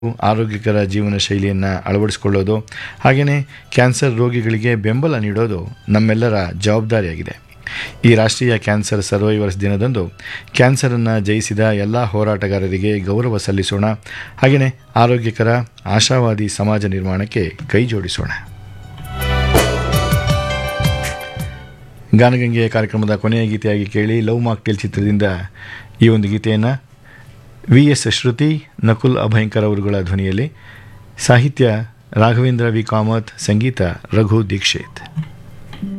ಆರೋಗ್ಯಕರ ಜೀವನ ಶೈಲಿಯನ್ನು ಅಳವಡಿಸಿಕೊಳ್ಳೋದು ಹಾಗೆಯೇ ಕ್ಯಾನ್ಸರ್ ರೋಗಿಗಳಿಗೆ ಬೆಂಬಲ ನೀಡೋದು ನಮ್ಮೆಲ್ಲರ ಜವಾಬ್ದಾರಿಯಾಗಿದೆ ಈ ರಾಷ್ಟ್ರೀಯ ಕ್ಯಾನ್ಸರ್ ಸರ್ವೈವರ್ಸ್ ದಿನದಂದು ಕ್ಯಾನ್ಸರನ್ನು ಜಯಿಸಿದ ಎಲ್ಲ ಹೋರಾಟಗಾರರಿಗೆ ಗೌರವ ಸಲ್ಲಿಸೋಣ ಹಾಗೆಯೇ ಆರೋಗ್ಯಕರ ಆಶಾವಾದಿ ಸಮಾಜ ನಿರ್ಮಾಣಕ್ಕೆ ಕೈ ಜೋಡಿಸೋಣ ಗಾನಗಂಗೆ ಕಾರ್ಯಕ್ರಮದ ಕೊನೆಯ ಗೀತೆಯಾಗಿ ಕೇಳಿ ಲವ್ ಮಾಕ್ಟೇಲ್ ಚಿತ್ರದಿಂದ ಈ ಒಂದು ಗೀತೆಯನ್ನು ವಿ ಎಸ್ ಶ್ರುತಿ ನಕುಲ್ ಅಭಯಂಕರ್ ಅವರುಗಳ ಧ್ವನಿಯಲ್ಲಿ ಸಾಹಿತ್ಯ ರಾಘವೇಂದ್ರ ವಿ ಕಾಮತ್ ಸಂಗೀತ ರಘು ದೀಕ್ಷಿತ್